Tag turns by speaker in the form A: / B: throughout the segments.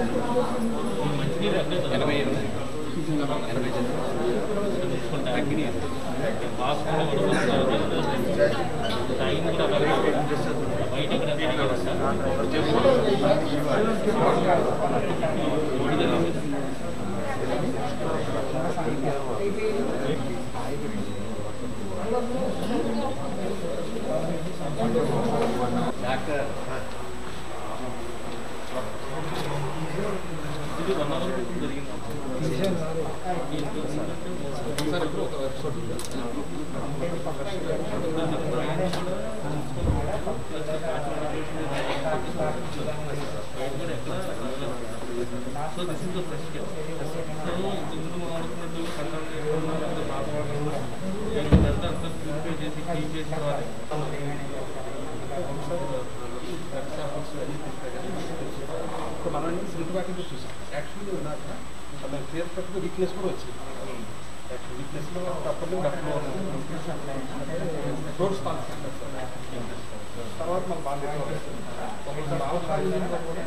A: ఎనభై ఎనిమిది ఎనభై doctor
B: so this is the first year so ఇందులో మాట్లాడుతున్నట్టు కంటే అంతా ప్రిపేర్ చేసి క్లీన్ చేసిన
C: ఇప్పుడు మనం స్లిప్ బ్యాక్ నుంచి చూసాం యాక్చువల్లీ ఉన్నాక అతను క్లియర్ కట్ వీక్నెస్ కూడా వచ్చింది యాక్చువల్ వీక్నెస్లో అప్పట్లో డబ్బులో డోర్స్ తర్వాత మనం బాగా ఒకసారి ఆల్కహాల్ కూడా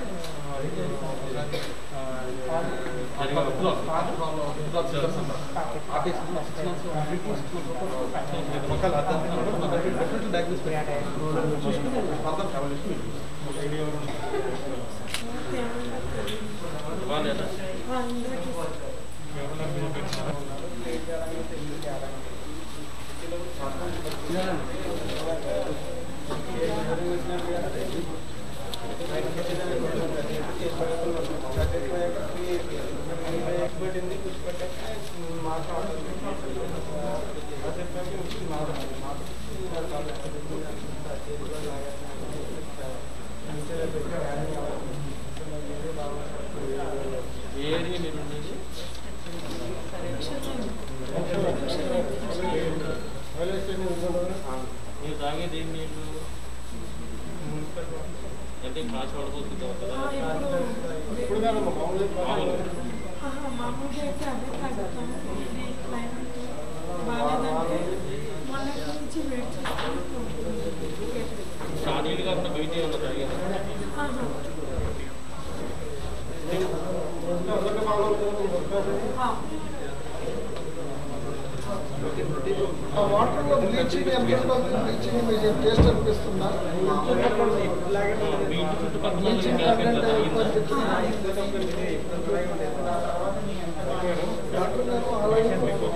B: ఏ ఏరియా మీరు ఉండేది మీరు తాగేది ఏం నీళ్ళు అంటే కాసు పడిపోతుంది కదా
C: ఇప్పుడు కాదు మామూలుగా
B: మామూలుగా
D: మామూలుగా అయితే అదే తాగుతాము ఇది క్లైమేట్ బాగాలేదంటే మొన్నటి నుంచి వెయిట్ చేసుకుంటూ
B: షాదీలు కాకుండా బయట ఏమన్నా తాగారు
E: వాటర్లో బ్లీచింగ్ ఎంత బ్లీచింగ్ మీకు టేస్ట్ అనిపిస్తుందా
B: మీ ఇంటి చుట్టుపక్కల
E: బ్లీచింగ్ కంటెంట్ ఎక్కువ డాక్టర్ గారు అలాగే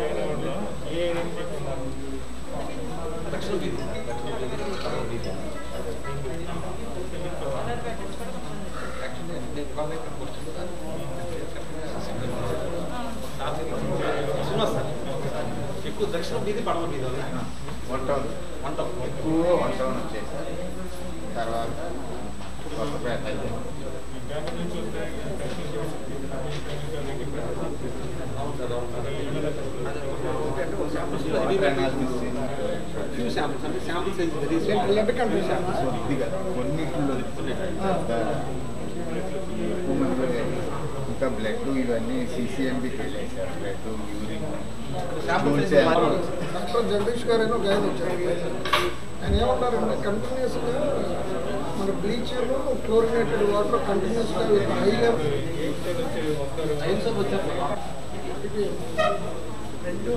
C: శ్రీనివాస్ సార్ ఎక్కువ దక్షిణ మీది పడవ మీద
A: వన్ టౌన్
C: వంట
A: ఎక్కువ వన్ టౌన్ వచ్చేసారు తర్వాత కొత్తపేట అయితే
C: ఫ్యూ శాంపుల్స్ అంటే samples size very
E: blood condition
A: కొద్దిగా కొన్నిట్లో పెద్ద ఎక్కువ మంది ఇంకా బ్లడ్ ఇవన్నీ సిసిఎంబికి వెళ్ళాయి sir blood urine
C: samples
E: doctor Jagadish గారు ఏమో గైడ్ వచ్చారు ఆయన ఏమన్నారంటే కంటిన్యూస్గా మన బ్లీచ్ క్లోరినేటెడ్ వాటర్ కంటిన్యూస్గా హై లెవెల్ ఇది రెండు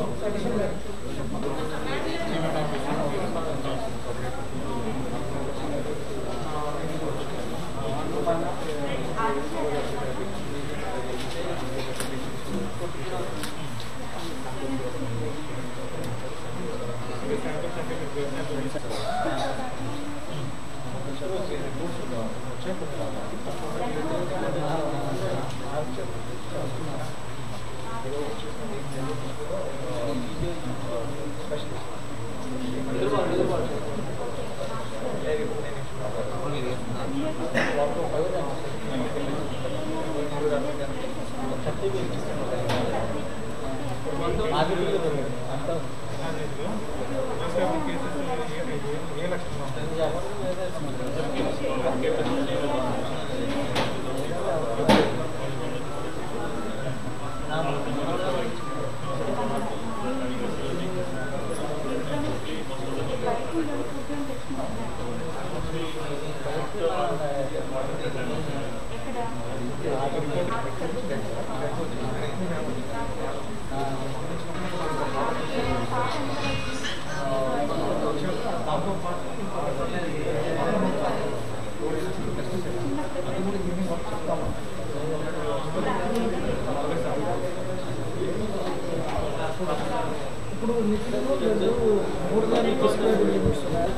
D: ఎక్కడ
E: ఇప్పుడు నిఖిల్లో రెండు మూడు దాన్ని ప్రిస్క్రైబ్ లిమిట్స్ ఉన్నాయి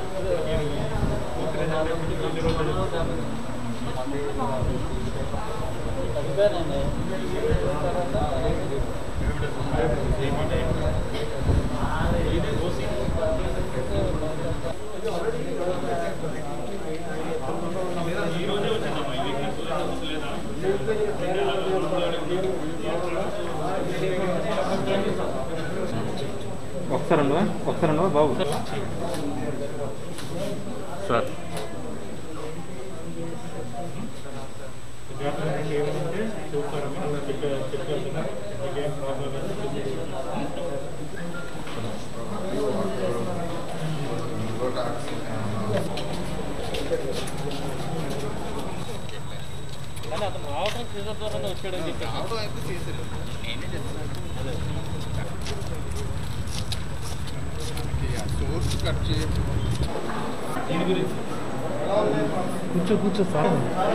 F: ఒకసారి ఉండవా ఒకసారి ఉండవా బాబు సార్
B: కానీ అతను రావడం సీజన్ ద్వారానే వచ్చాడని చెప్పారు
A: రావడం అయితే చేశారు నేనే చెప్తున్నాను సోర్స్ కట్ చేయడం
B: దీని గురించి
F: కూర్చో కూర్చో సార్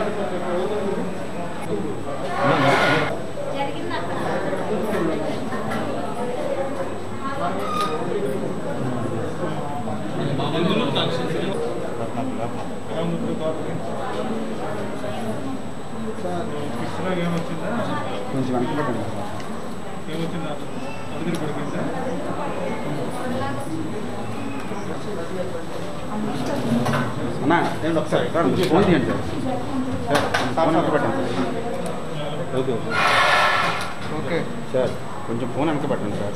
B: ఎందులో కాన్షియస్
F: కొంచెం వెనక పెట్టండి
C: ఏమొచ్చిందా అడుగులు పడిపోయిందా
F: అన్నా నేను ఒకసారి సార్ ఫోన్ చేయండి సార్ సార్ ఫోన్ వెనక పెట్టండి sir okay okay
A: okay
F: sir కొంచెం ఫోన్ వెనక పెట్టండి సార్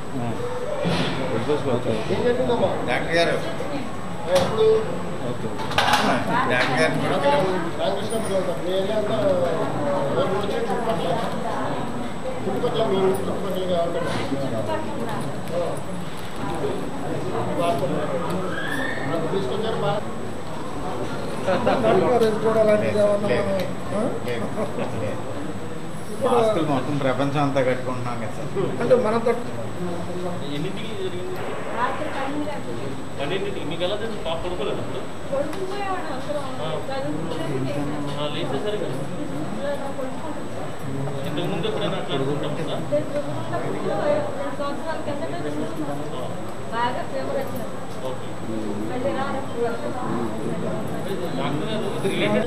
F: ఓకే
A: డాక్టర్ గారు
E: ఎప్పుడు
F: ఓకే
A: డాక్టర్ గారు
E: రామకృష్ణ మీ ఏరియాలో ఎవరు వచ్చి చుట్టుపక్కల చుట్టుపక్కల మీ ఇంటి చుట్టుపక్కల కావాలి తీసుకొచ్చారు బాగా కూడా అలాంటిది ఏమన్నా ఇప్పుడు
A: మాస్కులు మొత్తం ప్రపంచం అంతా కట్టుకుంటున్నాం కదా సార్
E: అంటే మనతో
B: ఎన్నింటికి జరిగింది పన్నెండింటికి మీకు ఎలా తెలుసు పాప పడుకోలేదు అప్పుడు ఆ, లేచేసరికి ఇంతకు ముందు ఎప్పుడైనా అట్లా అనుకుంటాం
D: బాగా ఫేవర్ వచ్చింది
B: ఓకే
D: మళ్ళీ రానప్పుడు
B: డాక్టర్ గారు ఇది రిలేటెడ్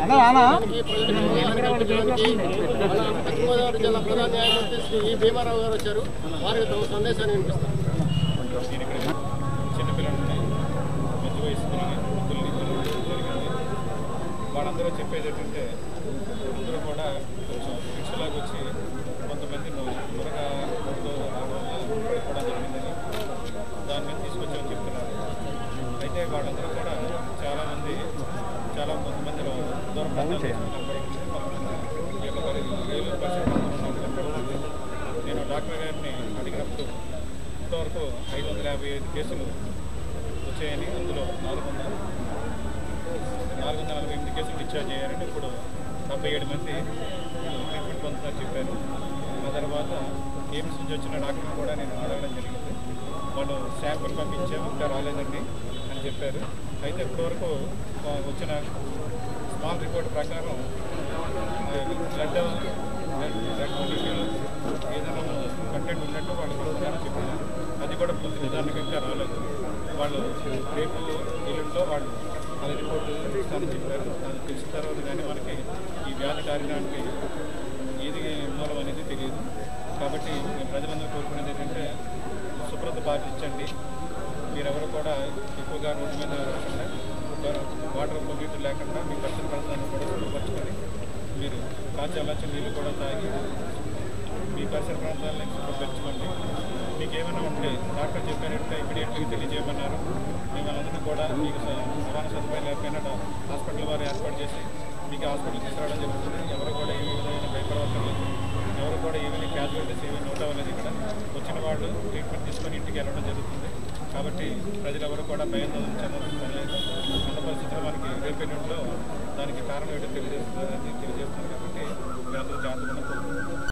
E: పశ్చిమ గోదావరి జిల్లా ప్రధాన న్యాయమూర్తి శ్రీ ఈ భీమారావు గారు వచ్చారు వారికి తమ సందేశాన్ని వినిపిస్తారు
C: నేను ఇక్కడ చిన్నపిల్లలని మధ్య వయసుకుని వృద్ధుల్ని పిల్లలు జరిగింది వాళ్ళందరూ చెప్పేది ఏంటంటే అందరూ కూడా కొంచెం రిక్షలాగా వచ్చి కొంతమంది త్వరగా రావడం వల్ల పడిపోవడం జరిగిందని దాని మీద తీసుకొచ్చామని చెప్తున్నారు అయితే వాళ్ళందరూ కూడా చాలామంది చాలా కొంతమంది దూర ప్రాంతాల నుంచి కనపడుతుంది. ఈ యొక్క పరి- ఏలూరు పరిసర ప్రాంతంలో ఉన్న కనపడుతుంది. నేను డాక్టర్ గారిని అడిగినప్పుడు ఇంతవరకు ఐదు వందల యాభై ఐదు కేసులు వచ్చాయని అందులో నాలుగు వందల నాలుగు వందల నలభై ఎనిమిది కేసులు డిశ్చార్జ్ అయ్యారని ఇప్పుడు డెబ్బై ఏడు మంది ట్రీట్మెంట్ పొందుతున్నారు చెప్పారు ఆ తర్వాత ఎయిమ్స్ నుంచి వచ్చిన డాక్టర్ని కూడా నేను అడగడం జరిగింది వాళ్ళు శాంపుల్ పంపించాము ఇంకా రాలేదండి అని చెప్పారు అయితే ఇప్పటివరకు ఆ, వచ్చిన స్మాల్ రిపోర్ట్ ప్రకారం బ్లడ్ బ్లడ్ క్వాలిటీలో ఏదైనా కంటెంట్ ఉన్నట్టు వాళ్ళు చూడాలని చెప్పారు అది కూడా పూర్తి నిదానికి ఇంకా రాలేదు వాళ్ళు రేపు ఎల్లుండిలో వాళ్ళు అది రిపోర్ట్ ఇస్తానని చెప్పారు అది తెలిసిన తర్వాత కానీ మనకి ఈ వ్యాధి కారణానికి ఏది మూలం అనేది తెలియదు కాబట్టి మేము ప్రజలందరూ కోరుకునేది ఏంటంటే శుభ్రత పాటించండి మీరెవరు కూడా ఎక్కువగా రోడ్డు మీద రాకుండా వాటర్ పొల్యూట్ లేకుండా మీ పరిసర ప్రాంతాన్ని కూడా శుభ్రపరచుకొని మీరు కాచి అల్లచి నీళ్ళు కూడా తాగి మీ పరిసర ప్రాంతాలను శుభ్రపరచుకోండి మీకు ఏమైనా ఉంటే డాక్టర్ చెప్పారంటే ఇమీడియట్గా తెలియజేయమన్నారు మేము అందరినీ కూడా మీకు స- రవాణా సదుపాయం లేకపోయినా డా- హాస్పిటల్ వారు ఏర్పాటు చేసి మీకు హాస్పిటల్ తీసుకురావడం జరుగుతుంది ఎవరు కూడా ఏ విధమైన భయపడవసరం ఎవరు కూడా ఏమైనా క్యాజువాలిటీస్ ఏమీ నోట్ అవ్వలేదు ఇక్కడ వచ్చిన వాళ్ళు ట్రీట్మెంట్ తీసుకొని ఇంటికి వెళ్ళడం జరుగుతుంది కాబట్టి ప్రజలు ఎవరు కూడా భయం చెందాల్సిన పని లేదు పరిస్థితుల్లో మనకి రేపెన్నింటిలో దానికి కారణం ఏంటో తెలియజేస్తుంది తెలియజేస్తుంది కాబట్టి మీరందరూ జాగ్రత్తగా ఉండాలి.